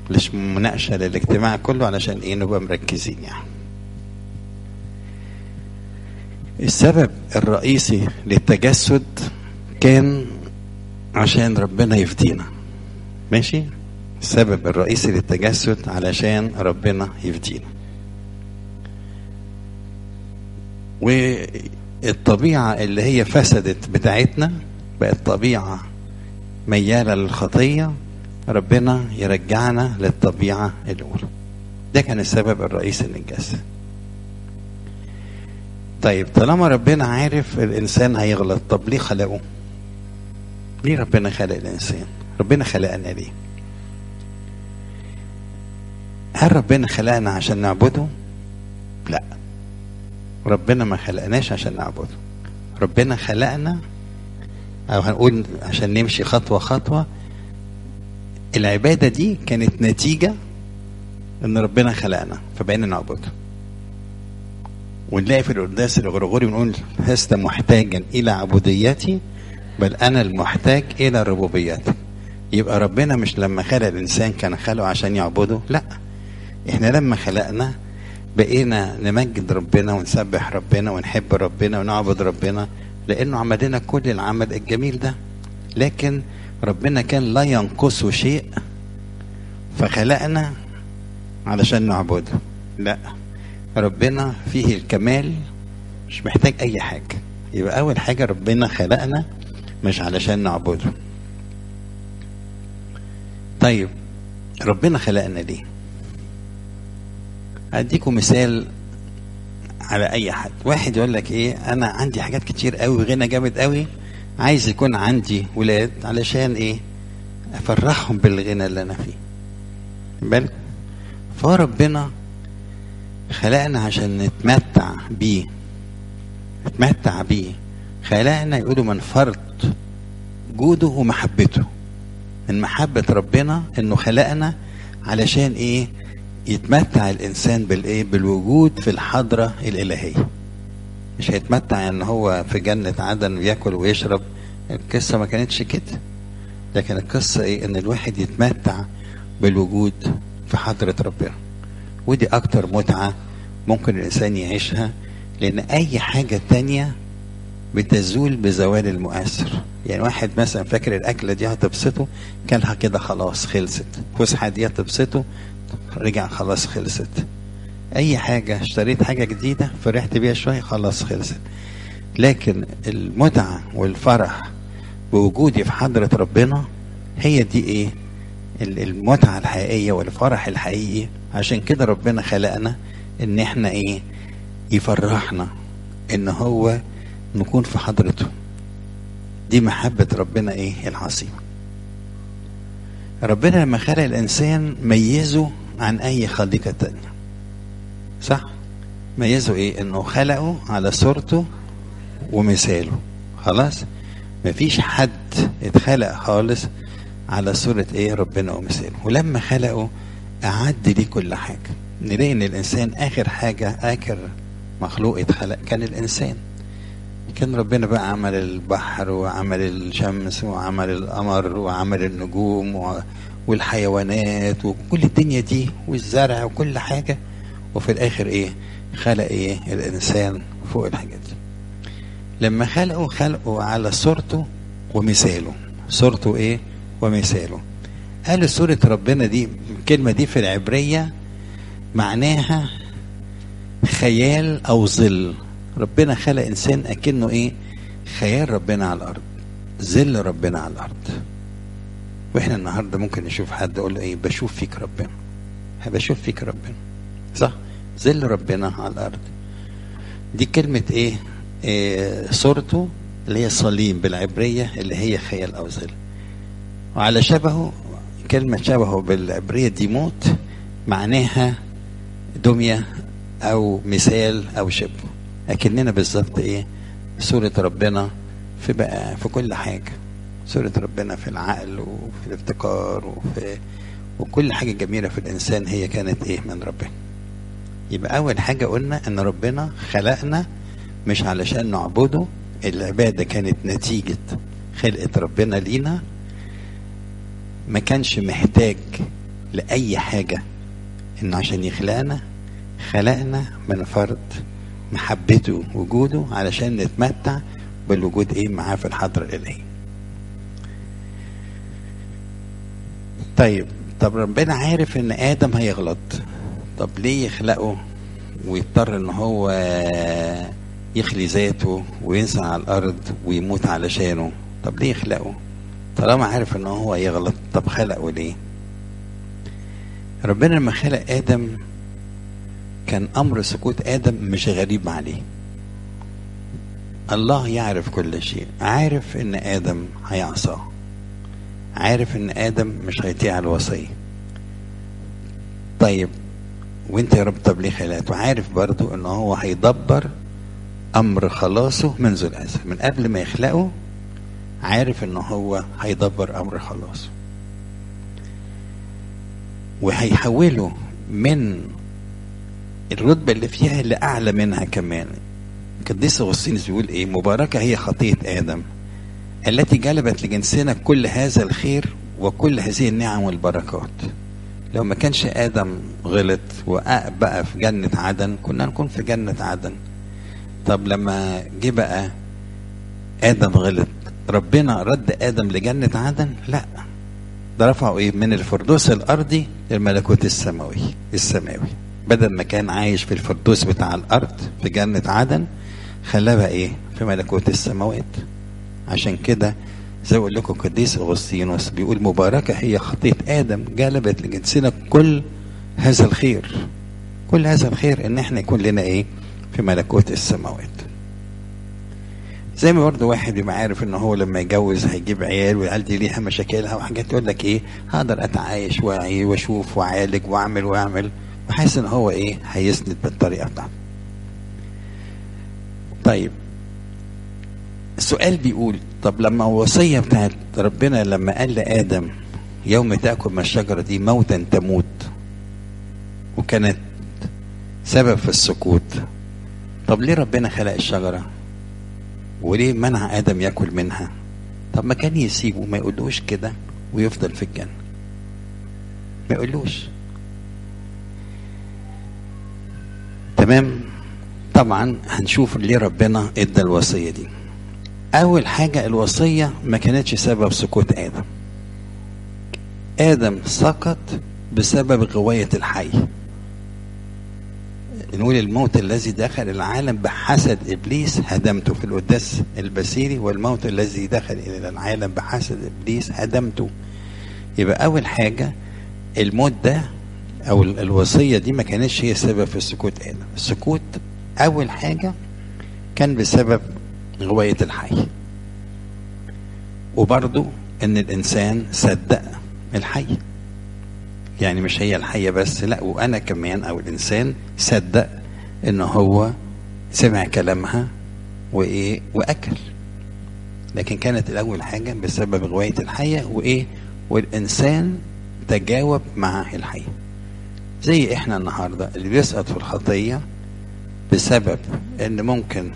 مش مناقشه للاجتماع كله علشان ايه نبقى مركزين يعني السبب الرئيسي للتجسد كان عشان ربنا يفدينا ماشي السبب الرئيسي للتجسد علشان ربنا يفدينا والطبيعة اللي هي فسدت بتاعتنا بقت طبيعة ميالة للخطية ربنا يرجعنا للطبيعة الأولى ده كان السبب الرئيسي للجسد طيب طالما ربنا عارف الإنسان هيغلط طب ليه خلقه ليه ربنا خلق الإنسان ربنا خلقنا ليه هل ربنا خلقنا عشان نعبده لا ربنا ما خلقناش عشان نعبده ربنا خلقنا او هنقول عشان نمشي خطوه خطوه العباده دي كانت نتيجه ان ربنا خلقنا فبقينا نعبده ونلاقي في القداس الغرغوري بنقول لست محتاجا الى عبوديتي بل انا المحتاج الى ربوبيتي يبقى ربنا مش لما خلق الانسان كان خلقه عشان يعبده لا احنا لما خلقنا بقينا نمجد ربنا ونسبح ربنا ونحب ربنا ونعبد ربنا لانه عمل لنا كل العمل الجميل ده لكن ربنا كان لا ينقصه شيء فخلقنا علشان نعبده لا ربنا فيه الكمال مش محتاج اي حاجه يبقى اول حاجه ربنا خلقنا مش علشان نعبده طيب ربنا خلقنا ليه اديكم مثال على اي حد واحد يقول لك ايه انا عندي حاجات كتير قوي غنى جامد قوي عايز يكون عندي ولاد علشان ايه افرحهم بالغنى اللي انا فيه بالك فربنا خلقنا عشان نتمتع بيه نتمتع بيه خلقنا يقولوا من فرط جوده ومحبته من محبة ربنا انه خلقنا علشان ايه يتمتع الانسان بالايه بالوجود في الحضره الالهيه مش هيتمتع ان هو في جنه عدن وياكل ويشرب القصه ما كانتش كده لكن القصه ايه ان الواحد يتمتع بالوجود في حضره ربنا ودي اكتر متعه ممكن الانسان يعيشها لان اي حاجه تانية بتزول بزوال المؤثر يعني واحد مثلا فاكر الاكله دي هتبسطه كلها كده خلاص خلصت فسحه دي هتبسطه رجع خلاص خلصت اي حاجة اشتريت حاجة جديدة فرحت بيها شوية خلاص خلصت لكن المتعة والفرح بوجودي في حضرة ربنا هي دي ايه المتعة الحقيقية والفرح الحقيقي عشان كده ربنا خلقنا ان احنا ايه يفرحنا ان هو نكون في حضرته دي محبة ربنا ايه العظيمة ربنا لما خلق الانسان ميزه عن اي خليقه تانية صح ميزه ايه انه خلقه على صورته ومثاله خلاص مفيش حد اتخلق خالص على صورة ايه ربنا ومثاله ولما خلقه اعد ليه كل حاجة نلاقي ان الانسان اخر حاجة اخر مخلوق اتخلق كان الانسان كان ربنا بقى عمل البحر وعمل الشمس وعمل القمر وعمل النجوم و... والحيوانات وكل الدنيا دي والزرع وكل حاجة وفي الآخر إيه خلق إيه الإنسان فوق الحاجات دي لما خلقه خلقه على صورته ومثاله صورته إيه ومثاله قالوا صورة ربنا دي الكلمة دي في العبرية معناها خيال أو ظل ربنا خلق إنسان أكنه إيه خيال ربنا على الأرض ظل ربنا على الأرض واحنا النهارده ممكن نشوف حد يقول له ايه بشوف فيك ربنا بشوف فيك ربنا صح ظل ربنا على الارض دي كلمه ايه, إيه صورته اللي هي صليب بالعبريه اللي هي خيال او ظل وعلى شبهه كلمه شبهه بالعبريه ديموت معناها دميه او مثال او شبه اكننا بالظبط ايه صوره ربنا في بقى في كل حاجه صورة ربنا في العقل وفي الابتكار وفي وكل حاجة جميلة في الإنسان هي كانت إيه من ربنا يبقى أول حاجة قلنا إن ربنا خلقنا مش علشان نعبده العبادة كانت نتيجة خلقة ربنا لينا ما كانش محتاج لاي حاجه انه عشان يخلقنا خلقنا من فرض محبته وجوده علشان نتمتع بالوجود ايه معاه في الحضره الالهيه طيب طب ربنا عارف ان ادم هيغلط طب ليه يخلقه ويضطر ان هو يخلي ذاته وينزل على الارض ويموت علشانه طب ليه يخلقه طالما عارف ان هو يغلط طب خلقه ليه ربنا لما خلق ادم كان امر سكوت ادم مش غريب عليه الله يعرف كل شيء عارف ان ادم هيعصى عارف ان ادم مش هيطيع الوصيه طيب وانت يا رب طب ليه خلقته عارف برضو ان هو هيدبر امر خلاصه منذ الازل من قبل ما يخلقه عارف ان هو هيدبر امر خلاصه وهيحوله من الرتبه اللي فيها لاعلى منها كمان القديس اغسطينوس بيقول ايه مباركه هي خطيه ادم التي جلبت لجنسنا كل هذا الخير وكل هذه النعم والبركات لو ما كانش ادم غلط وبقى في جنه عدن كنا نكون في جنه عدن طب لما جه بقى ادم غلط ربنا رد ادم لجنه عدن لا ده رفعه ايه من الفردوس الارضي للملكوت السماوي السماوي بدل ما كان عايش في الفردوس بتاع الارض في جنه عدن خلاه بقى ايه في ملكوت السماوات عشان كده زي ما اقول لكم قديس اغسطينوس بيقول مباركه هي خطيه ادم جلبت لجنسنا كل هذا الخير كل هذا الخير ان احنا يكون لنا ايه في ملكوت السماوات زي ما برضه واحد بيبقى عارف ان هو لما يتجوز هيجيب عيال والعيال دي ليها مشاكلها وحاجات يقول لك ايه هقدر اتعايش واعي واشوف واعالج واعمل واعمل وحاسس ان هو ايه هيسند بالطريقه بتاعته طيب السؤال بيقول طب لما الوصية بتاعت ربنا لما قال لآدم يوم تأكل من الشجرة دي موتا تموت وكانت سبب في السكوت طب ليه ربنا خلق الشجرة وليه منع آدم يأكل منها طب ما كان يسيبه ما يقولوش كده ويفضل في الجنة ما يقولوش تمام طبعا هنشوف ليه ربنا ادى الوصية دي أول حاجة الوصية ما كانتش سبب سقوط آدم آدم سقط بسبب غواية الحي نقول الموت الذي دخل العالم بحسد إبليس هدمته في القداس البصيري والموت الذي دخل إلى العالم بحسد إبليس هدمته يبقى أول حاجة الموت ده أو الوصية دي ما كانتش هي سبب في سقوط آدم السقوط أول حاجة كان بسبب غواية الحي وبرضو ان الانسان صدق الحي يعني مش هي الحية بس لا وانا كمان او الانسان صدق ان هو سمع كلامها وايه واكل لكن كانت الاول حاجة بسبب غواية الحية وايه والانسان تجاوب مع الحية زي احنا النهاردة اللي بيسقط في الخطية بسبب ان ممكن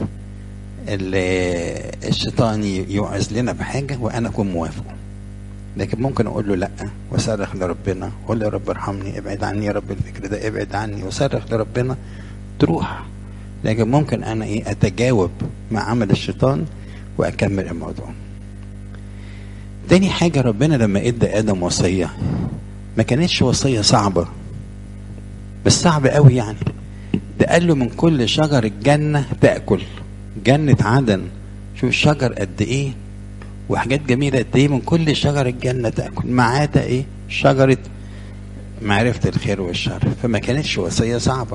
الشيطان يوعظ لنا بحاجه وانا اكون موافق لكن ممكن اقول له لا واصرخ لربنا اقول له يا رب ارحمني ابعد عني يا رب الفكر ده ابعد عني واصرخ لربنا تروح لكن ممكن انا ايه اتجاوب مع عمل الشيطان واكمل الموضوع تاني حاجة ربنا لما ادى ادم وصية ما كانتش وصية صعبة بس صعبة قوي يعني ده قال له من كل شجر الجنة تأكل جنة عدن شوف الشجر قد ايه وحاجات جميلة قد ايه من كل شجر الجنة تأكل ما عدا ايه شجرة معرفة الخير والشر فما كانتش وصية صعبة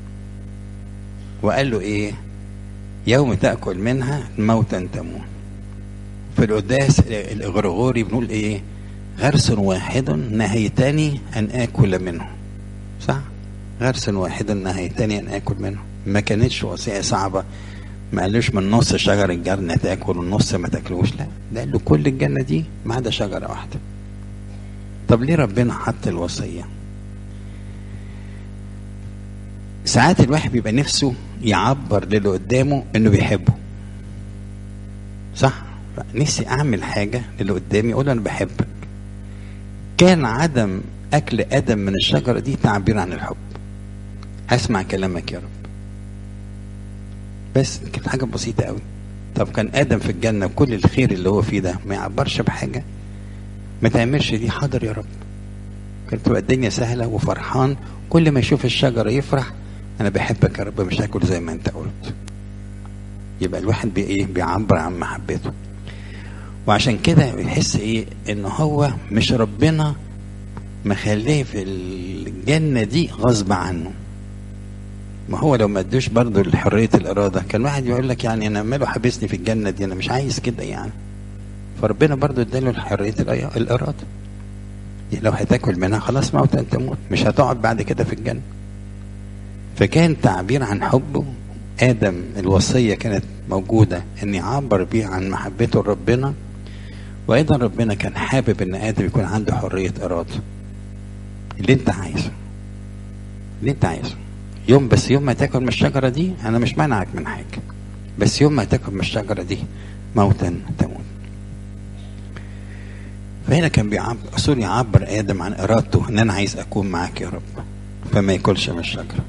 وقال له ايه يوم تأكل منها موتا تموت في القداس الغرغوري بنقول ايه غرس واحد نهيتني ان اكل منه صح غرس واحد نهيتني ان اكل منه ما كانتش وصية صعبة ما قالوش من نص شجر الجنة تاكل والنص ما تاكلوش لا ده قال له كل الجنة دي ما عدا شجرة واحدة طب ليه ربنا حط الوصية ساعات الواحد بيبقى نفسه يعبر للي قدامه انه بيحبه صح نفسي اعمل حاجة للي قدامي اقول انا بحبك كان عدم اكل ادم من الشجره دي تعبير عن الحب هسمع كلامك يا رب بس كانت حاجه بسيطه قوي طب كان ادم في الجنه وكل الخير اللي هو فيه ده ما يعبرش بحاجه ما تعملش دي حاضر يا رب كانت تبقى الدنيا سهله وفرحان كل ما يشوف الشجره يفرح انا بحبك يا رب مش هاكل زي ما انت قلت يبقى الواحد بي ايه بيعبر عن محبته وعشان كده بيحس ايه ان هو مش ربنا مخليه في الجنه دي غصب عنه ما هو لو ما ادوش برضه حريه الاراده كان واحد يقول لك يعني انا ماله حابسني في الجنه دي انا مش عايز كده يعني فربنا برضه اداله حريه الاراده لو هتاكل منها خلاص موت انت تموت مش هتقعد بعد كده في الجنه فكان تعبير عن حبه ادم الوصيه كانت موجوده ان يعبر بيها عن محبته لربنا وايضا ربنا كان حابب ان ادم يكون عنده حريه اراده اللي انت عايزه اللي انت عايزه يوم بس يوم ما تاكل من الشجره دي انا مش مانعك من حاجه بس يوم ما تاكل من الشجره دي موتا تموت فهنا كان بيعبر سوري يعبر ادم عن ارادته ان انا عايز اكون معاك يا رب فما ياكلش من الشجره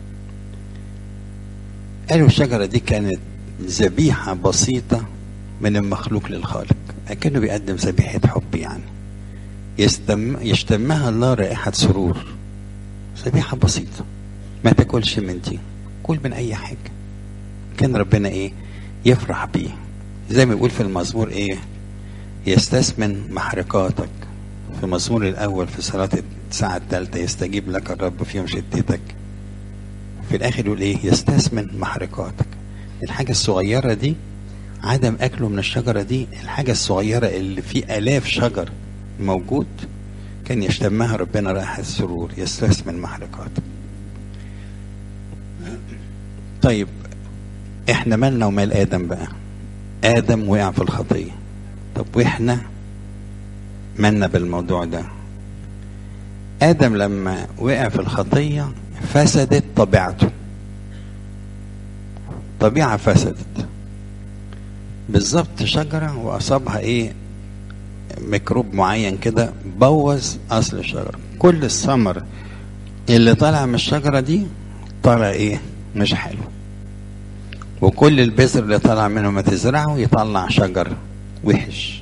قالوا الشجره دي كانت ذبيحه بسيطه من المخلوق للخالق كانه بيقدم ذبيحه حب يعني يستم يشتمها الله رائحه سرور ذبيحه بسيطه ما تاكلش من دي كل من اي حاجه كان ربنا ايه يفرح بيه زي ما بيقول في المزمور ايه يستثمن محرقاتك في المزمور الاول في صلاه الساعه الثالثه يستجيب لك الرب في يوم شدتك في الاخر يقول ايه يستثمن محرقاتك الحاجه الصغيره دي عدم اكله من الشجره دي الحاجه الصغيره اللي في الاف شجر موجود كان يشتمها ربنا رايح السرور يستثمن محرقاتك طيب احنا مالنا ومال ادم بقى ادم وقع في الخطيه طب واحنا مالنا بالموضوع ده ادم لما وقع في الخطيه فسدت طبيعته طبيعه فسدت بالظبط شجره واصابها ايه ميكروب معين كده بوظ اصل الشجره كل الثمر اللي طالع من الشجره دي طالع ايه مش حلو وكل البذر اللي طالع منه ما تزرعه يطلع شجر وحش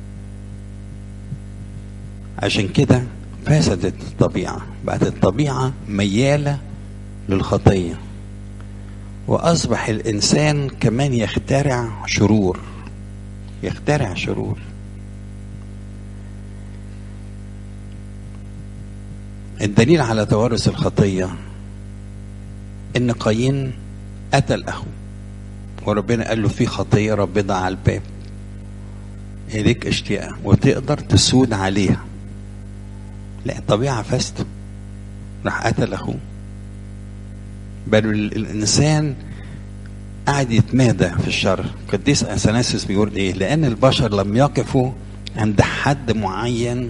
عشان كده فسدت الطبيعة بقت الطبيعة ميالة للخطية وأصبح الإنسان كمان يخترع شرور يخترع شرور الدليل على توارث الخطية إن قايين قتل أخوه وربنا قال له في خطية ربنا على الباب إليك اشتياق وتقدر تسود عليها لا الطبيعة فاسدة راح قتل أخوه بل الإنسان قاعد يتمادى في الشر قديس أثناسيس بيقول إيه لأن البشر لم يقفوا عند حد معين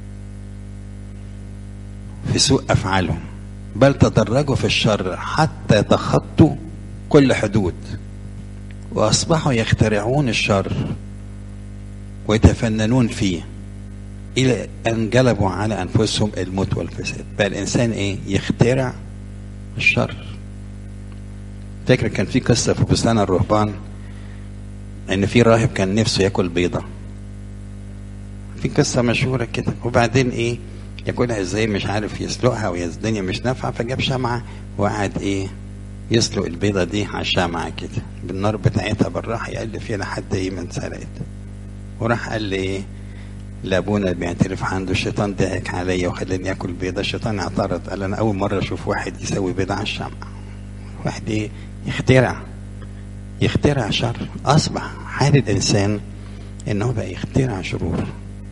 في سوء أفعالهم بل تدرجوا في الشر حتى تخطوا كل حدود وأصبحوا يخترعون الشر ويتفننون فيه إلى أن جلبوا على أنفسهم الموت والفساد بقى الإنسان إيه يخترع الشر فاكر كان في قصة في بستان الرهبان إن في راهب كان نفسه ياكل بيضة في قصة مشهورة كده وبعدين إيه ياكلها ازاي مش عارف يسلقها والدنيا مش نافعة فجاب شمعة وقعد إيه يسلق البيضة دي على الشمعة كده بالنار بتاعتها بالراحة يقلب فيها لحد إيه ما اتسلقت وراح قال لي ايه لابونا بيعترف عنده الشيطان ضحك عليا وخلاني اكل بيضه الشيطان اعترض قال انا اول مره اشوف واحد يسوي بيضه على الشمع واحد ايه يخترع يخترع شر اصبح حال الانسان ان هو بقى يخترع شرور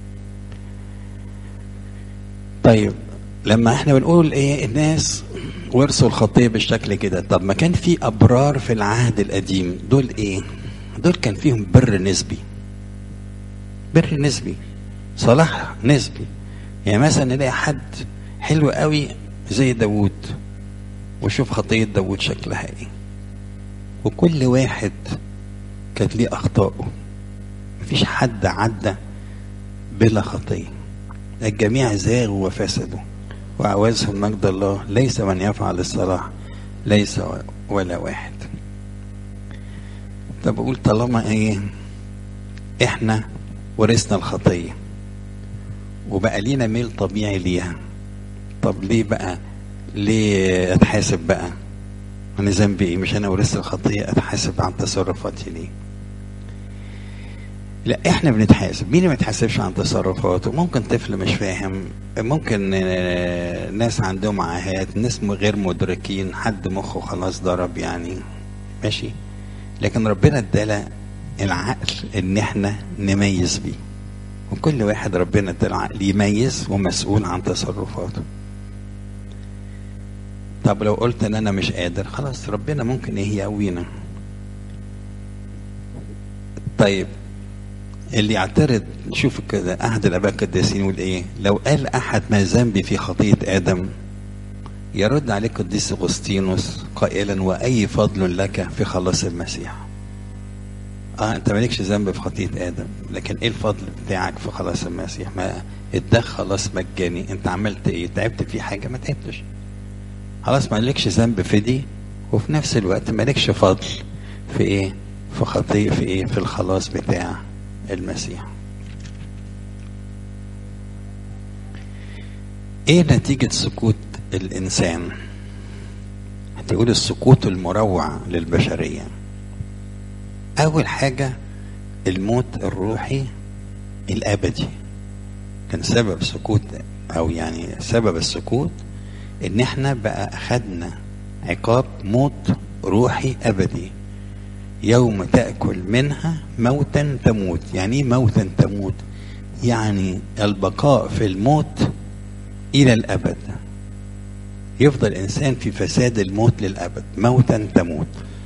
طيب لما احنا بنقول ايه الناس ورثوا الخطيه بالشكل كده طب ما كان في ابرار في العهد القديم دول ايه دول كان فيهم بر نسبي بر نسبي صلاح نسبي يعني مثلا نلاقي حد حلو قوي زي داوود وشوف خطية داوود شكلها ايه وكل واحد كانت ليه أخطائه مفيش حد عدى بلا خطية الجميع زاغوا وفسدوا وعوازهم مجد الله ليس من يفعل الصلاح ليس ولا واحد طب اقول طالما ايه احنا ورثنا الخطيه وبقى لينا ميل طبيعي ليها طب ليه بقى ليه اتحاسب بقى انا ذنبي ايه مش انا ورثت الخطيه اتحاسب عن تصرفاتي ليه لا احنا بنتحاسب مين ما يتحاسبش عن تصرفاته ممكن طفل مش فاهم ممكن ناس عندهم عاهات ناس غير مدركين حد مخه خلاص ضرب يعني ماشي لكن ربنا ادانا العقل ان احنا نميز بيه وكل واحد ربنا ادى العقل يميز ومسؤول عن تصرفاته طب لو قلت ان انا مش قادر خلاص ربنا ممكن ايه يقوينا طيب اللي يعترض شوف كده احد الاباء القديسين يقول ايه لو قال احد ما ذنبي في خطيه ادم يرد عليه القديس اغسطينوس قائلا واي فضل لك في خلاص المسيح اه انت مالكش ذنب في خطيه ادم لكن ايه الفضل بتاعك في خلاص المسيح ما اداك خلاص مجاني انت عملت ايه تعبت في حاجه ما تعبتش خلاص مالكش ذنب في دي وفي نفس الوقت مالكش فضل في ايه في خطيه في ايه في الخلاص بتاع المسيح ايه نتيجة سكوت الانسان هتقول السكوت المروع للبشرية اول حاجة الموت الروحي الابدي كان سبب سكوت او يعني سبب السكوت ان احنا بقى اخدنا عقاب موت روحي ابدي يوم تأكل منها موتا تموت يعني ايه موتا تموت يعني البقاء في الموت إلى الأبد يفضل الإنسان في فساد الموت للأبد موتا تموت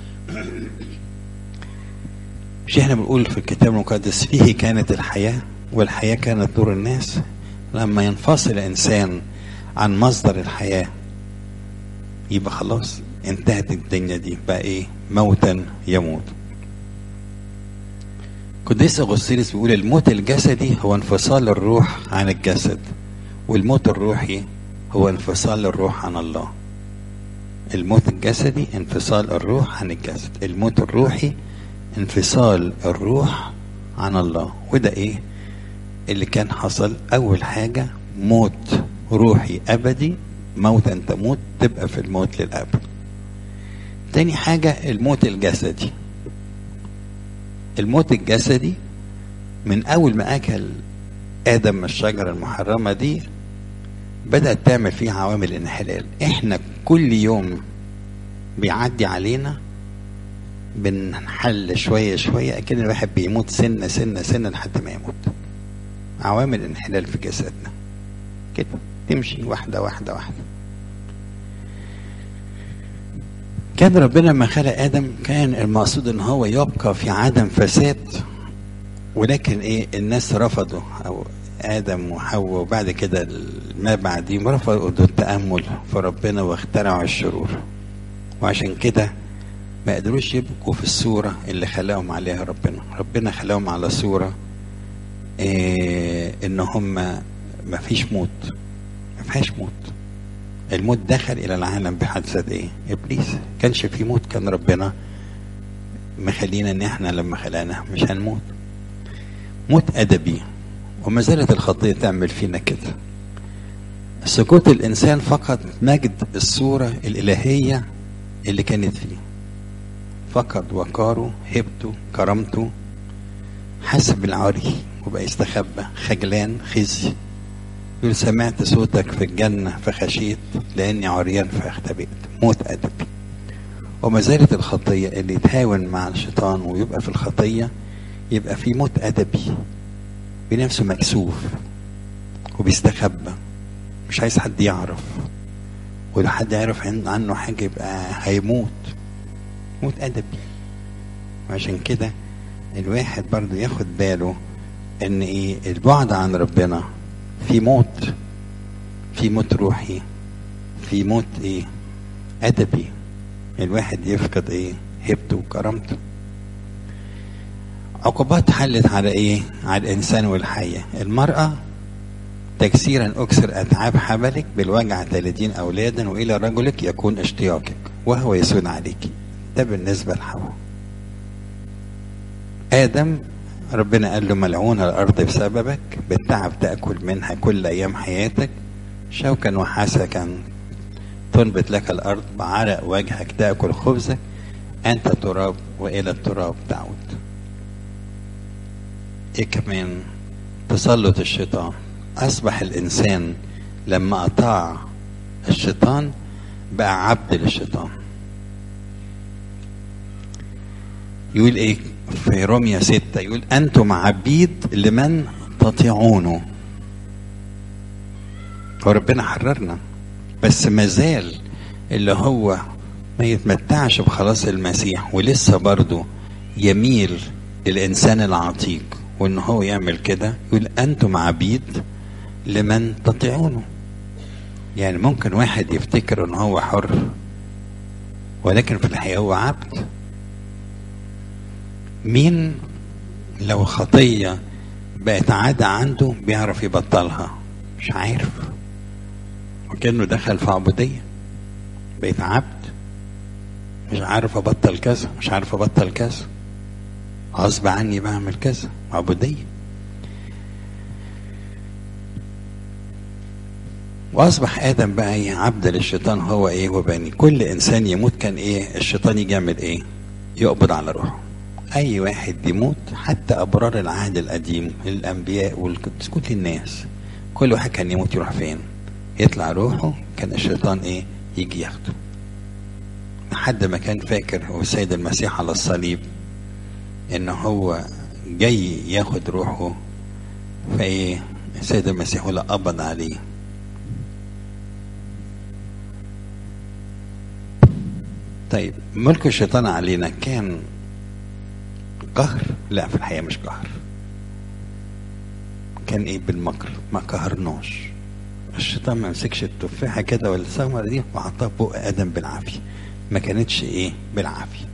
مش احنا بنقول في الكتاب المقدس فيه كانت الحياة والحياة كانت نور الناس لما ينفصل إنسان عن مصدر الحياة يبقى خلاص انتهت الدنيا دي بقى ايه موتا يموت قديس اغسطينوس بيقول الموت الجسدي هو انفصال الروح عن الجسد والموت الروحي هو انفصال الروح عن الله الموت الجسدي انفصال الروح عن الجسد الموت الروحي انفصال الروح عن الله وده ايه اللي كان حصل اول حاجة موت روحي ابدي موتا تموت تبقى في الموت للابد تاني حاجة الموت الجسدي الموت الجسدي من أول ما أكل آدم من الشجرة المحرمة دي بدأت تعمل فيه عوامل انحلال إحنا كل يوم بيعدي علينا بنحل شوية شوية أكن الواحد بيموت سنة سنة سنة لحد ما يموت عوامل انحلال في جسدنا كده تمشي واحدة واحدة واحدة كان ربنا لما خلق ادم كان المقصود ان هو يبقى في عدم فساد ولكن ايه الناس رفضوا او ادم وحواء وبعد كده ما بعدين رفضوا التامل في ربنا واخترعوا الشرور وعشان كده ما قدروش يبقوا في الصوره اللي خلقهم عليها ربنا ربنا خلقهم على صوره إيه ان هم ما فيش موت ما فيهاش موت الموت دخل الى العالم بحادثه ايه ابليس كانش في موت كان ربنا مخلينا ان احنا لما خلقنا مش هنموت موت ادبي وما زالت الخطيه تعمل فينا كده سكوت الانسان فقط مجد الصوره الالهيه اللي كانت فيه فقد وقاره هبته كرامته حس بالعري وبقى يستخبى خجلان خزي يقول سمعت صوتك في الجنة فخشيت لأني عريان فاختبئت موت أدبي وما زالت الخطية اللي يتهاون مع الشيطان ويبقى في الخطية يبقى في موت أدبي بنفسه مكسوف وبيستخبى مش عايز حد يعرف ولو حد يعرف عنه حاجة يبقى هيموت موت أدبي وعشان كده الواحد برضو ياخد باله ان ايه البعد عن ربنا في موت في موت روحي في موت ايه ادبي الواحد يفقد ايه هيبته وكرامته عقوبات حلت على ايه على الانسان والحية المرأة تكسيرا أكسر أتعاب حبلك بالوجع ثلاثين أولادا وإلى رجلك يكون اشتياقك وهو يسود عليك ده بالنسبة لحواء آدم ربنا قال له ملعون الأرض بسببك بالتعب تأكل منها كل أيام حياتك شوكا وحسكا تنبت لك الأرض بعرق وجهك تأكل خبزك أنت تراب وإلى التراب تعود إيه كمان تسلط الشيطان أصبح الإنسان لما أطاع الشيطان بقى عبد للشيطان يقول إيه في روميا ستة يقول أنتم عبيد لمن تطيعونه وربنا حررنا بس مازال اللي هو ما يتمتعش بخلاص المسيح ولسه برضه يميل للإنسان العتيق وإن هو يعمل كده يقول أنتم عبيد لمن تطيعونه يعني ممكن واحد يفتكر إن هو حر ولكن في الحقيقة هو عبد مين لو خطية بقت عادة عنده بيعرف يبطلها مش عارف وكأنه دخل في عبودية بقيت عبد مش عارف ابطل كذا مش عارف ابطل كذا غصب عني بعمل كذا عبودية واصبح ادم بقى ايه عبد للشيطان هو ايه وبني كل انسان يموت كان ايه الشيطان يجي يعمل ايه يقبض على روحه اي واحد يموت حتى ابرار العهد القديم الانبياء والقدس كل الناس كل واحد كان يموت يروح فين يطلع روحه كان الشيطان ايه يجي ياخده لحد ما كان فاكر هو السيد المسيح على الصليب ان هو جاي ياخد روحه فايه السيد المسيح هو اللي قبض عليه طيب ملك الشيطان علينا كان قهر لا في الحقيقه مش قهر كان ايه بالمكر ما قهرناش الشيطان ما مسكش التفاحه كده ولا الثمره دي وحطها فوق ادم بالعافيه ما كانتش ايه بالعافيه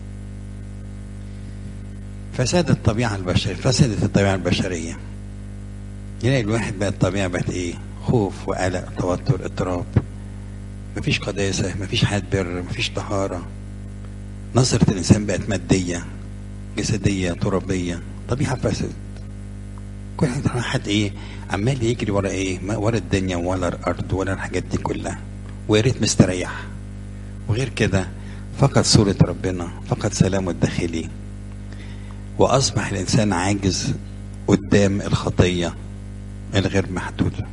فساد الطبيعه البشريه فسدت الطبيعه البشريه يلاقي الواحد بقى الطبيعه بقت ايه خوف وقلق توتر اضطراب مفيش قداسه مفيش حياه بر مفيش طهاره نظره الانسان بقت ماديه جسديه ترابيه طبيعه فسدت كل واحد ايه عمال يجري ورا ايه ورا الدنيا ولا الارض ولا الحاجات دي كلها ويا ريت مستريح وغير كده فقد صورة ربنا فقد سلامه الداخلي وأصبح الإنسان عاجز قدام الخطية الغير محدودة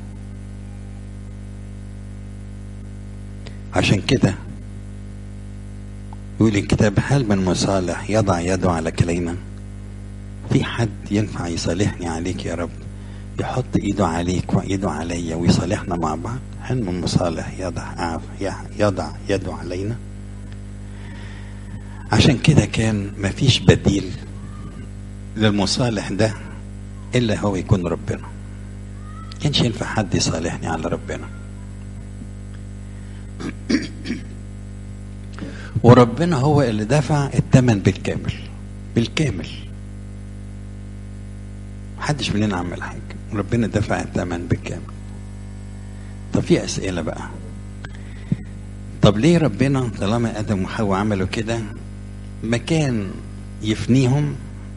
عشان كده يقول الكتاب هل من مصالح يضع يده على كلينا في حد ينفع يصالحني عليك يا رب يحط ايده عليك وايده عليا ويصالحنا مع بعض هل من مصالح يضع يضع يده علينا عشان كده كان مفيش بديل للمصالح ده الا هو يكون ربنا كانش ينفع حد يصالحني على ربنا وربنا هو اللي دفع الثمن بالكامل بالكامل محدش مننا عمل حاجه ربنا دفع الثمن بالكامل طب في اسئله بقى طب ليه ربنا طالما ادم وحواء عملوا كده مكان يفنيهم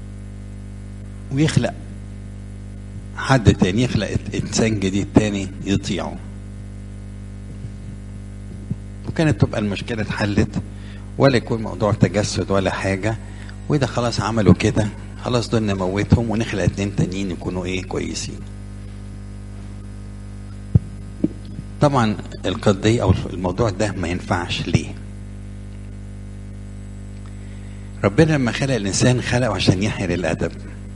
ويخلق حد تاني يخلق انسان جديد تاني يطيعه وكانت تبقى المشكله اتحلت ولا يكون موضوع تجسد ولا حاجه واذا خلاص عملوا كده خلاص دول نموتهم ونخلق اتنين تانيين يكونوا ايه كويسين طبعا القضية او الموضوع ده ما ينفعش ليه ربنا لما خلق الانسان خلقه عشان يحيي الادب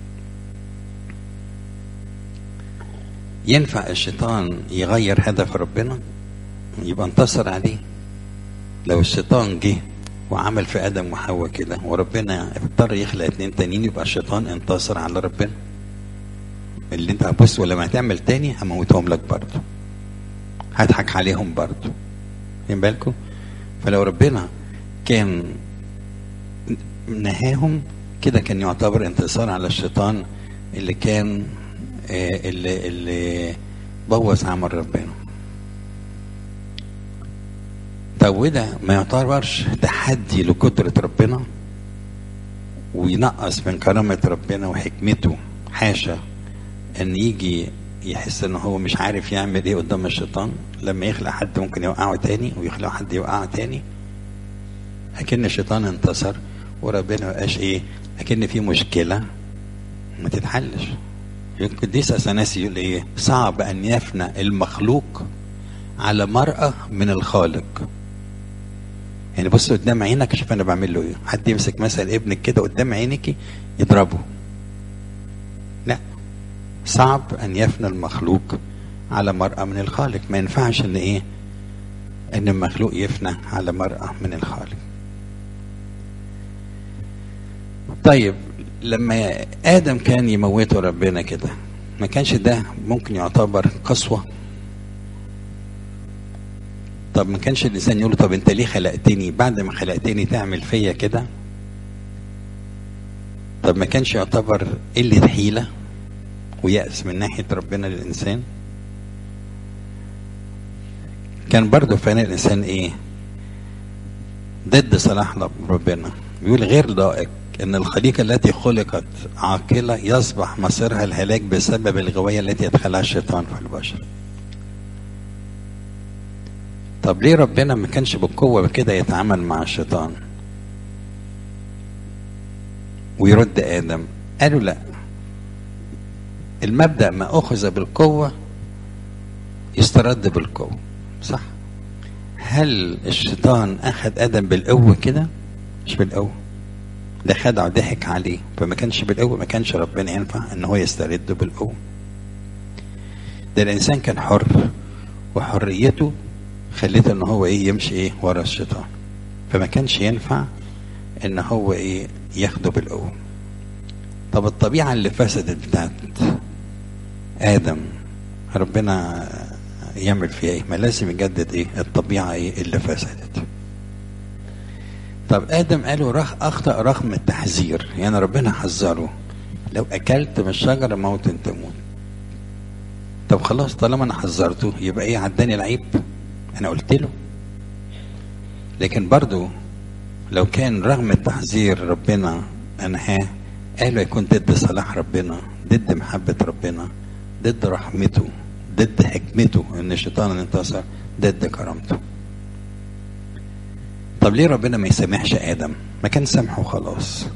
ينفع الشيطان يغير هدف ربنا يبقى انتصر عليه لو الشيطان جه وعمل في ادم وحواء كده وربنا اضطر يخلق اتنين تانيين يبقى الشيطان انتصر على ربنا اللي انت هبص ولما هتعمل تاني هموتهم لك برضه هضحك عليهم برضه واخدين بالكم فلو ربنا كان نهاهم كده كان يعتبر انتصار على الشيطان اللي كان اللي اللي بوظ عمل ربنا طب وده ما يعتبرش تحدي لقدرة ربنا وينقص من كرامة ربنا وحكمته حاشا ان يجي يحس ان هو مش عارف يعمل ايه قدام الشيطان لما يخلق حد ممكن يوقعه تاني ويخلق حد يوقعه تاني اكن الشيطان انتصر وربنا مبقاش ايه اكن في مشكلة ما تتحلش القديس اثناسي يقول ايه صعب ان يفنى المخلوق على مرأة من الخالق يعني بص قدام عينك شوف انا بعمل له ايه حد يمسك مثلا ابنك كده قدام عينك يضربه لا صعب ان يفنى المخلوق على مرأة من الخالق ما ينفعش ان ايه ان المخلوق يفنى على مرأة من الخالق طيب لما ادم كان يموته ربنا كده ما كانش ده ممكن يعتبر قسوه طب ما كانش الانسان يقول له طب انت ليه خلقتني بعد ما خلقتني تعمل فيا كده طب ما كانش يعتبر قله حيله ويأس من ناحيه ربنا للانسان كان برضه فعلا الانسان ايه ضد صلاح ربنا بيقول غير لائق ان الخليقه التي خلقت عاقله يصبح مصيرها الهلاك بسبب الغوايه التي يدخلها الشيطان في البشر طب ليه ربنا ما كانش بالقوه كده يتعامل مع الشيطان ويرد ادم قالوا لا المبدا ما اخذ بالقوه يسترد بالقوه صح هل الشيطان اخذ ادم بالقوه كده مش بالقوه ده خدع ضحك عليه فما كانش بالقوه ما كانش ربنا ينفع ان هو يسترده بالقوه ده الانسان كان حر وحريته خليته ان هو ايه يمشي ايه ورا الشيطان فما كانش ينفع ان هو ايه ياخده بالقوه طب الطبيعه اللي فسدت بتاعت ادم ربنا يعمل فيها ايه ما لازم يجدد ايه الطبيعه ايه اللي فسدت طب ادم قالوا رخ اخطا رغم التحذير يعني ربنا حذره لو اكلت من الشجره موت تموت طب خلاص طالما انا حذرته يبقى ايه عداني العيب انا قلت له لكن برضو لو كان رغم التحذير ربنا انهاه قالوا يكون ضد صلاح ربنا ضد محبة ربنا ضد رحمته ضد حكمته ان الشيطان انتصر ضد كرامته طب ليه ربنا ما يسامحش ادم ما كان سامحه خلاص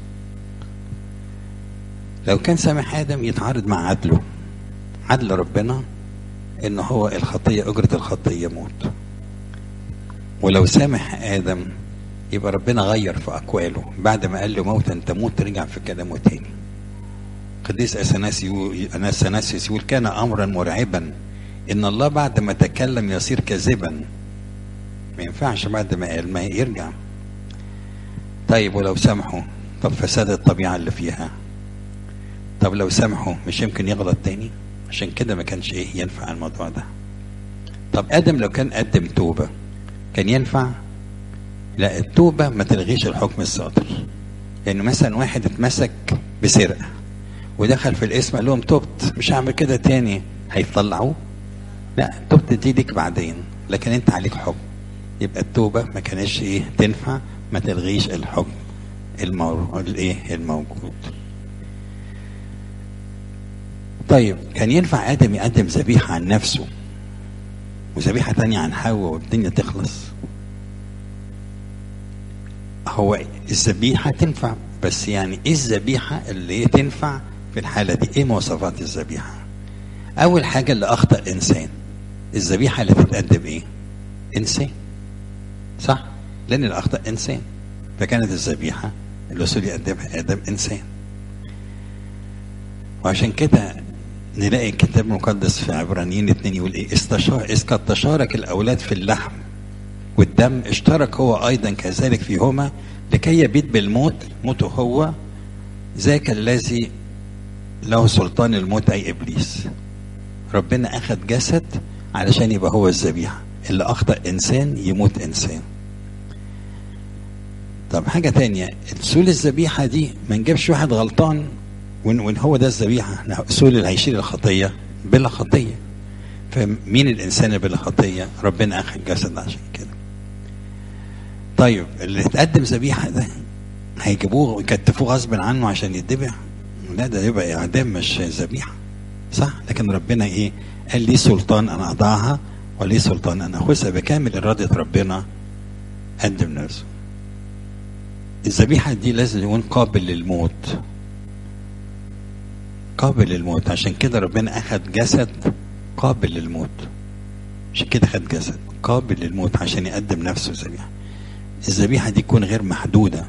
لو كان سامح ادم يتعارض مع عدله عدل ربنا ان هو الخطيه اجره الخطيه موت ولو سامح ادم يبقى ربنا غير في اقواله بعد ما قال له موتا تموت رجع في كلامه تاني قديس اثناسيوس يقول كان امرا مرعبا ان الله بعد ما تكلم يصير كاذبا ما ينفعش بعد ما قال ما يرجع طيب ولو سامحوا طب فساد الطبيعه اللي فيها طب لو سامحوا مش يمكن يغلط تاني عشان كده ما كانش ايه ينفع الموضوع ده طب ادم لو كان قدم توبه كان ينفع لا التوبه ما تلغيش الحكم الصادر يعني مثلا واحد اتمسك بسرقه ودخل في الاسم قال لهم تبت مش هعمل كده تاني هيطلعوه لا تبت دي ليك بعدين لكن انت عليك حكم يبقى التوبه ما كانش ايه تنفع ما تلغيش الحكم المو... الايه الموجود طيب كان ينفع ادم يقدم ذبيحه عن نفسه وذبيحه تانية عن حواء والدنيا تخلص هو الذبيحه تنفع بس يعني ايه الذبيحه اللي هي تنفع في الحاله دي ايه مواصفات الذبيحه اول حاجه اللي اخطا انسان الذبيحه اللي تتقدم ايه انسان صح لان اللي اخطا انسان فكانت الذبيحه الرسول يقدمها ادم انسان وعشان كده نلاقي الكتاب المقدس في عبرانيين اتنين يقول ايه استشار اذ قد تشارك الاولاد في اللحم والدم اشترك هو ايضا كذلك فيهما لكي يبيد بالموت موته هو ذاك الذي له سلطان الموت اي ابليس ربنا اخذ جسد علشان يبقى هو الذبيحه اللي اخطا انسان يموت انسان طب حاجه تانية سول الذبيحه دي ما نجيبش واحد غلطان وان هو ده الذبيحه سول اللي هيشيل الخطيه بلا خطيه فمين الانسان اللي بلا خطيه ربنا اخذ جسد عشان كده طيب اللي اتقدم ذبيحه ده هيجيبوه ويكتفوه غصب عنه عشان يتذبح لا ده يبقى اعدام مش ذبيحه صح لكن ربنا ايه قال لي سلطان ان اضعها ولي سلطان ان اخذها بكامل اراده ربنا قدم نفسه الذبيحه دي لازم يكون قابل للموت قابل للموت عشان كده ربنا اخذ جسد قابل للموت عشان كده خد جسد قابل للموت عشان يقدم نفسه ذبيحه الذبيحه دي تكون غير محدوده